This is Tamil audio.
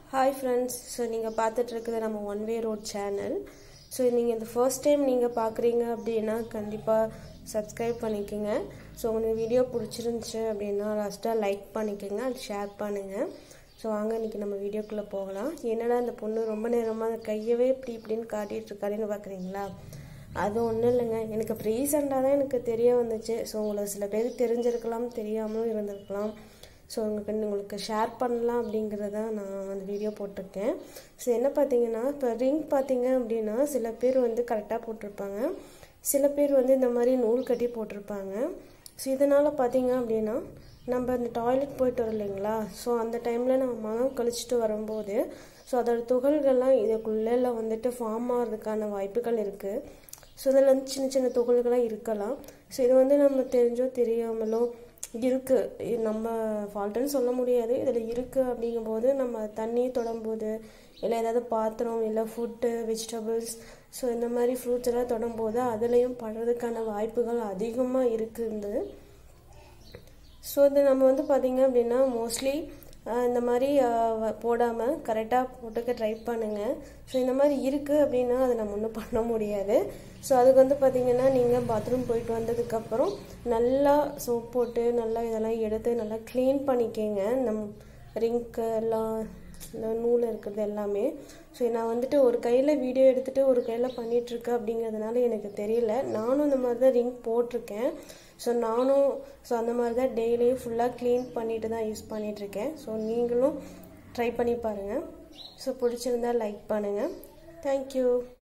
ஹாய் ஃப்ரெண்ட்ஸ் ஸோ நீங்கள் பார்த்துட்டு இருக்கிறது நம்ம one way road channel so நீங்கள் இந்த ஃபர்ஸ்ட் டைம் நீங்கள் பார்க்குறீங்க அப்படின்னா கண்டிப்பாக சப்ஸ்கிரைப் பண்ணிக்கோங்க ஸோ உங்களுக்கு வீடியோ பிடிச்சிருந்துச்சு அப்படின்னா லாஸ்ட்டாக லைக் பண்ணிக்கோங்க அது ஷேர் பண்ணுங்கள் ஸோ வாங்க இன்றைக்கி நம்ம வீடியோக்குள்ளே போகலாம் என்னடா அந்த பொண்ணு ரொம்ப நேரமாக அந்த கையவே இப்படி இப்படின்னு காட்டிகிட்டு இருக்காருன்னு பார்க்குறீங்களா அது ஒன்றும் இல்லைங்க எனக்கு இப்போ ரீசெண்டாக தான் எனக்கு தெரிய வந்துச்சு ஸோ உங்களுக்கு சில பேருக்கு தெரிஞ்சிருக்கலாம் தெரியாமலும் இருந்திருக்கலாம் ஸோ உங்களுக்கு உங்களுக்கு ஷேர் பண்ணலாம் அப்படிங்கிறத நான் அந்த வீடியோ போட்டிருக்கேன் ஸோ என்ன பார்த்தீங்கன்னா இப்போ ரிங் பார்த்தீங்க அப்படின்னா சில பேர் வந்து கரெக்டாக போட்டிருப்பாங்க சில பேர் வந்து இந்த மாதிரி நூல் கட்டி போட்டிருப்பாங்க ஸோ இதனால் பார்த்தீங்க அப்படின்னா நம்ம இந்த டாய்லெட் போயிட்டு வரோம் இல்லைங்களா ஸோ அந்த டைமில் நம்ம மனம் கழிச்சிட்டு வரும்போது ஸோ அதோட துகள்கள்லாம் இதுக்குள்ளே வந்துட்டு ஃபார்ம் ஆகிறதுக்கான வாய்ப்புகள் இருக்குது ஸோ இதில் வந்து சின்ன சின்ன துகள்களாக இருக்கலாம் ஸோ இது வந்து நம்ம தெரிஞ்சோ தெரியாமலோ இருக்குது நம்ம ஃபால்ட்டுன்னு சொல்ல முடியாது இதில் இருக்குது அப்படிங்கும்போது நம்ம தண்ணி தொடும்போது இல்லை ஏதாவது பாத்திரம் இல்லை ஃபுட்டு வெஜிடபிள்ஸ் ஸோ இந்த மாதிரி ஃப்ரூட்ஸ் எல்லாம் தொடும்போது அதுலேயும் படுறதுக்கான வாய்ப்புகள் அதிகமாக இருக்குது ஸோ இது நம்ம வந்து பார்த்திங்க அப்படின்னா மோஸ்ட்லி இந்த மாதிரி போடாமல் கரெக்டாக போட்டுக்க ட்ரை பண்ணுங்கள் ஸோ இந்த மாதிரி இருக்குது அப்படின்னா அதை நம்ம ஒன்றும் பண்ண முடியாது ஸோ அதுக்கு வந்து பார்த்திங்கன்னா நீங்கள் பாத்ரூம் போயிட்டு வந்ததுக்கப்புறம் நல்லா சோப் போட்டு நல்லா இதெல்லாம் எடுத்து நல்லா க்ளீன் பண்ணிக்கங்க நம் ரிங்க்கு எல்லாம் இந்த நூல் இருக்கிறது எல்லாமே ஸோ நான் வந்துட்டு ஒரு கையில் வீடியோ எடுத்துகிட்டு ஒரு கையில் பண்ணிகிட்ருக்கேன் அப்படிங்கிறதுனால எனக்கு தெரியல நானும் இந்த மாதிரி தான் ரிங் போட்டிருக்கேன் ஸோ நானும் ஸோ அந்த மாதிரி தான் டெய்லியும் ஃபுல்லாக க்ளீன் பண்ணிட்டு தான் யூஸ் பண்ணிகிட்ருக்கேன் ஸோ நீங்களும் ட்ரை பண்ணி பாருங்கள் ஸோ பிடிச்சிருந்தா லைக் பண்ணுங்கள் தேங்க்யூ